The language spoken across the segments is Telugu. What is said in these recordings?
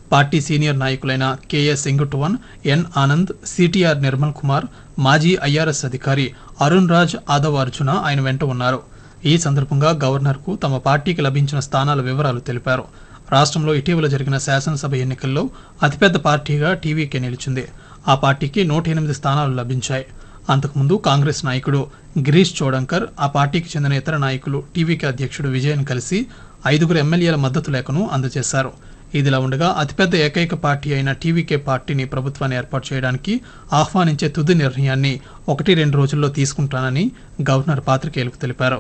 పార్టీ సీనియర్ నాయకులైన కేఏ సింగుటువన్ ఎన్ ఆనంద్ సిటిఆర్ నిర్మల్ కుమార్ మాజీ ఐఆర్ఎస్ అధికారి అరుణ్ రాజ్ ఆదవ్ అర్జున ఆయన వెంట ఉన్నారు ఈ సందర్భంగా గవర్నర్కు తమ పార్టీకి లభించిన స్థానాల వివరాలు తెలిపారు రాష్ట్రంలో ఇటీవల జరిగిన శాసనసభ ఎన్నికల్లో అతిపెద్ద పార్టీగా టీవీకే నిలిచింది ఆ పార్టీకి నూట ఎనిమిది స్థానాలు లభించాయి అంతకుముందు కాంగ్రెస్ నాయకుడు గిరీష్ చోడంకర్ ఆ పార్టీకి చెందిన ఇతర నాయకులు టీవీకే అధ్యక్షుడు విజయన్ కలిసి ఐదుగురు ఎమ్మెల్యేల మద్దతు లేఖను అందజేశారు ఇదిలా ఉండగా అతిపెద్ద ఏకైక పార్టీ అయిన టీవీకే పార్టీని ప్రభుత్వాన్ని ఏర్పాటు చేయడానికి ఆహ్వానించే తుది నిర్ణయాన్ని ఒకటి రెండు రోజుల్లో తీసుకుంటానని గవర్నర్ పాత్రికేయులకు తెలిపారు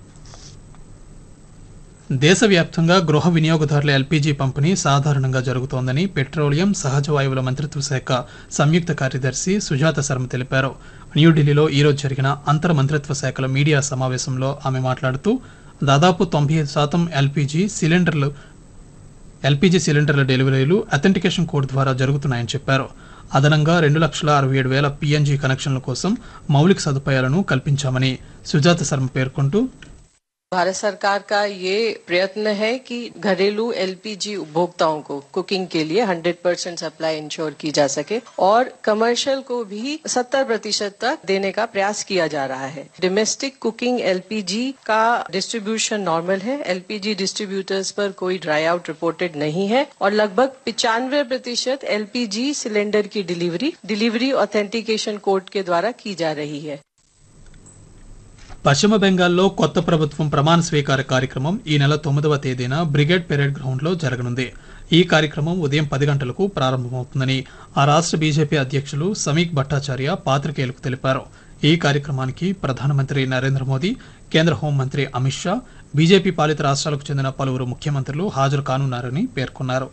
దేశవ్యాప్తంగా గృహ వినియోగదారుల ఎల్పీజీ పంపిణీ సాధారణంగా జరుగుతోందని పెట్రోలియం సహజ వాయువుల మంత్రిత్వ శాఖ సంయుక్త కార్యదర్శి సుజాత శర్మ తెలిపారు న్యూఢిల్లీలో ఈరోజు జరిగిన అంతర్ మంత్రిత్వ శాఖల మీడియా సమావేశంలో ఆమె మాట్లాడుతూ దాదాపు తొంభై ఐదు శాతం ఎల్పీజీ సిలిండర్లు ఎల్పీజీ సిలిండర్ల డెలివరీలు అథెంటికేషన్ కోడ్ ద్వారా జరుగుతున్నాయని చెప్పారు అదనంగా రెండు లక్షల అరవై ఏడు వేల పీఎన్జీ కనెక్షన్ల కోసం మౌలిక సదుపాయాలను కల్పించామని సుజాత శర్మ పేర్కొంటూ भारत सरकार का ये प्रयत्न है कि घरेलू एलपीजी उपभोक्ताओं को कुकिंग के लिए 100 परसेंट सप्लाई इंश्योर की जा सके और कमर्शियल को भी 70 प्रतिशत तक देने का प्रयास किया जा रहा है डोमेस्टिक कुकिंग एलपीजी का डिस्ट्रीब्यूशन नॉर्मल है एलपीजी डिस्ट्रीब्यूटर्स पर कोई ड्राई आउट रिपोर्टेड नहीं है और लगभग पिचानवे प्रतिशत एलपीजी सिलेंडर की डिलीवरी डिलीवरी ऑथेंटिकेशन कोड के द्वारा की जा रही है పశ్చిమ బెంగాల్లో కొత్త ప్రభుత్వం ప్రమాణ స్వీకార కార్యక్రమం ఈ నెల తొమ్మిదవ తేదీన బ్రిగేడ్ పెరేడ్ గ్రౌండ్లో జరగనుంది ఈ కార్యక్రమం ఉదయం పది గంటలకు ప్రారంభమవుతుందని ఆ రాష్ట్ర బీజేపీ అధ్యక్షులు సమీక్ భట్టాచార్య పాత్రికేయులకు తెలిపారు ఈ కార్యక్రమానికి ప్రధానమంత్రి నరేంద్ర మోదీ కేంద్ర హోంమంత్రి అమిత్ షా బీజేపీ పాలిత రాష్ట్రాలకు చెందిన పలువురు ముఖ్యమంత్రులు హాజరు కానున్నారని పేర్కొన్నారు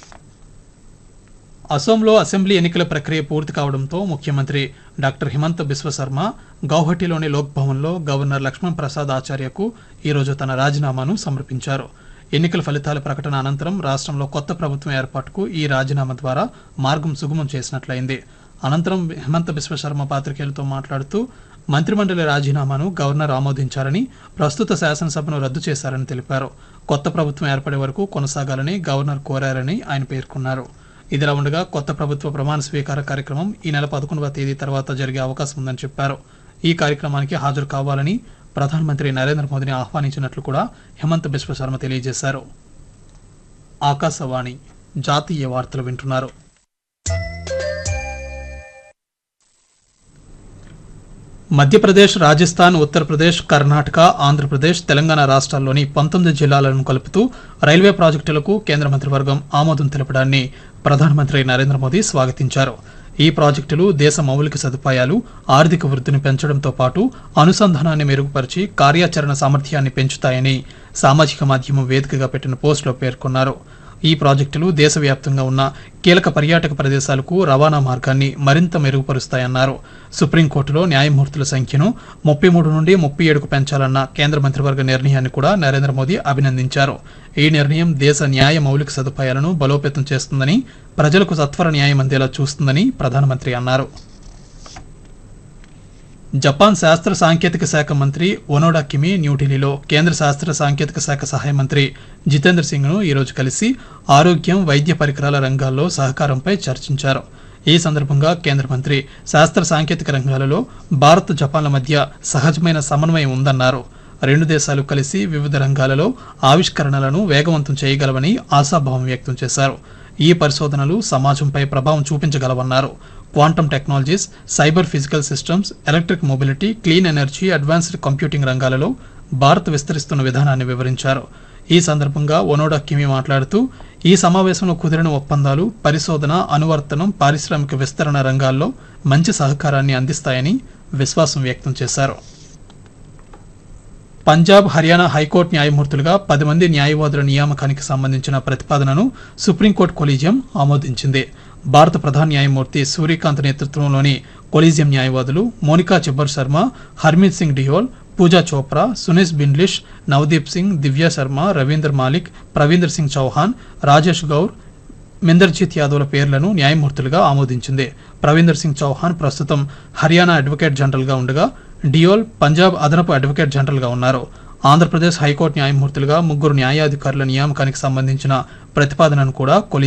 అసోంలో అసెంబ్లీ ఎన్నికల ప్రక్రియ పూర్తి కావడంతో ముఖ్యమంత్రి డాక్టర్ హిమంత బిశ్వ శర్మ గౌహటిలోని లోక్ భవన్లో గవర్నర్ లక్ష్మణ్ ప్రసాద్ ఆచార్యకు ఈరోజు తన రాజీనామాను సమర్పించారు ఎన్నికల ఫలితాల ప్రకటన అనంతరం రాష్ట్రంలో కొత్త ప్రభుత్వం ఏర్పాటుకు ఈ రాజీనామా ద్వారా మార్గం సుగమం చేసినట్లయింది అనంతరం హిమంత బిశ్వ శర్మ పాత్రికేయులతో మాట్లాడుతూ మంత్రిమండలి రాజీనామాను గవర్నర్ ఆమోదించారని ప్రస్తుత శాసనసభను రద్దు చేశారని తెలిపారు కొత్త ప్రభుత్వం ఏర్పడే వరకు కొనసాగాలని గవర్నర్ కోరారని ఆయన పేర్కొన్నారు ఇదిలా ఉండగా కొత్త ప్రభుత్వ ప్రమాణ స్వీకార కార్యక్రమం ఈ నెల పదకొండవ తేదీ తర్వాత జరిగే అవకాశం ఉందని చెప్పారు ఈ కార్యక్రమానికి హాజరు కావాలని ప్రధానమంత్రి నరేంద్ర మోదీని ఆహ్వానించినట్లు కూడా హిమంత్ బిశ్వ శర్మ తెలియజేశారు ఆకాశవాణి జాతీయ వార్తలు వింటున్నారు మధ్యప్రదేశ్ రాజస్థాన్ ఉత్తరప్రదేశ్ కర్ణాటక ఆంధ్రప్రదేశ్ తెలంగాణ రాష్ట్రాల్లోని పంతొమ్మిది జిల్లాలను కలుపుతూ రైల్వే ప్రాజెక్టులకు కేంద్ర మంత్రివర్గం ఆమోదం తెలపడాన్ని ప్రధానమంత్రి నరేంద్ర మోదీ స్వాగతించారు ఈ ప్రాజెక్టులు దేశ మౌలిక సదుపాయాలు ఆర్థిక వృద్ధిని పెంచడంతో పాటు అనుసంధానాన్ని మెరుగుపరిచి కార్యాచరణ సామర్థ్యాన్ని పెంచుతాయని సామాజిక మాధ్యమం వేదికగా పెట్టిన పోస్టులో పేర్కొన్నారు ఈ ప్రాజెక్టులు దేశవ్యాప్తంగా ఉన్న కీలక పర్యాటక ప్రదేశాలకు రవాణా మార్గాన్ని మరింత మెరుగుపరుస్తాయన్నారు సుప్రీంకోర్టులో న్యాయమూర్తుల సంఖ్యను ముప్పై మూడు నుండి ముప్పై ఏడుకు పెంచాలన్న కేంద్ర మంత్రివర్గ నిర్ణయాన్ని కూడా నరేంద్ర మోదీ అభినందించారు ఈ నిర్ణయం దేశ న్యాయ మౌలిక సదుపాయాలను బలోపేతం చేస్తుందని ప్రజలకు సత్వర న్యాయం అందేలా చూస్తుందని ప్రధానమంత్రి అన్నారు జపాన్ శాస్త్ర సాంకేతిక శాఖ మంత్రి ఒనోడా కిమి న్యూఢిల్లీలో కేంద్ర శాస్త్ర సాంకేతిక శాఖ సహాయ మంత్రి జితేంద్ర సింగ్ను ఈరోజు కలిసి ఆరోగ్యం వైద్య పరికరాల రంగాల్లో సహకారంపై చర్చించారు ఈ సందర్భంగా కేంద్ర మంత్రి శాస్త్ర సాంకేతిక రంగాలలో భారత్ జపాన్ల మధ్య సహజమైన సమన్వయం ఉందన్నారు రెండు దేశాలు కలిసి వివిధ రంగాలలో ఆవిష్కరణలను వేగవంతం చేయగలవని ఆశాభావం వ్యక్తం చేశారు ఈ పరిశోధనలు సమాజంపై ప్రభావం చూపించగలవన్నారు quantum technologies cyber physical systems electric mobility clean energy advanced computing రంగాలలో భారత్ విస్తరిస్తున్న విధానాన్ని వివరించారు ఈ సందర్భంగా ఒనోడా కిమి మాట్లాడుతూ ఈ సమావేశంలో కుదిరిన ఒప్పందాలు పరిశోధన అనువర్తనం పారిశ్రామిక విస్తరణ రంగాల్లో మంచి సహకారాన్ని అందిస్తాయని విశ్వాసం వ్యక్తం చేశారు పంజాబ్ హర్యానా హైకోర్టు న్యాయమూర్తులుగా పది మంది న్యాయవాదుల నియామకానికి సంబంధించిన ప్రతిపాదనను సుప్రీంకోర్టు కొలీజియం ఆమోదించింది భారత ప్రధాన న్యాయమూర్తి సూర్యకాంత్ నేతృత్వంలోని కొలీజియం న్యాయవాదులు మోనికా చిబ్బర్ శర్మ హర్మీత్ సింగ్ డియోల్ పూజా చోప్రా సునీస్ బిండ్లిష్ నవదీప్ సింగ్ దివ్య శర్మ రవీందర్ మాలిక్ ప్రవీందర్ సింగ్ చౌహాన్ రాజేష్ గౌర్ మిందర్జీత్ యాదవ్ల పేర్లను న్యాయమూర్తులుగా ఆమోదించింది ప్రవీందర్ సింగ్ చౌహాన్ ప్రస్తుతం హర్యానా అడ్వకేట్ జనరల్గా ఉండగా డియోల్ పంజాబ్ అదనపు అడ్వకేట్ జనరల్గా ఉన్నారు ఆంధ్రప్రదేశ్ హైకోర్టు న్యాయమూర్తులుగా ముగ్గురు న్యాయాధికారుల నియామకానికి సంబంధించిన ప్రతిపాదనను కూడా కొలి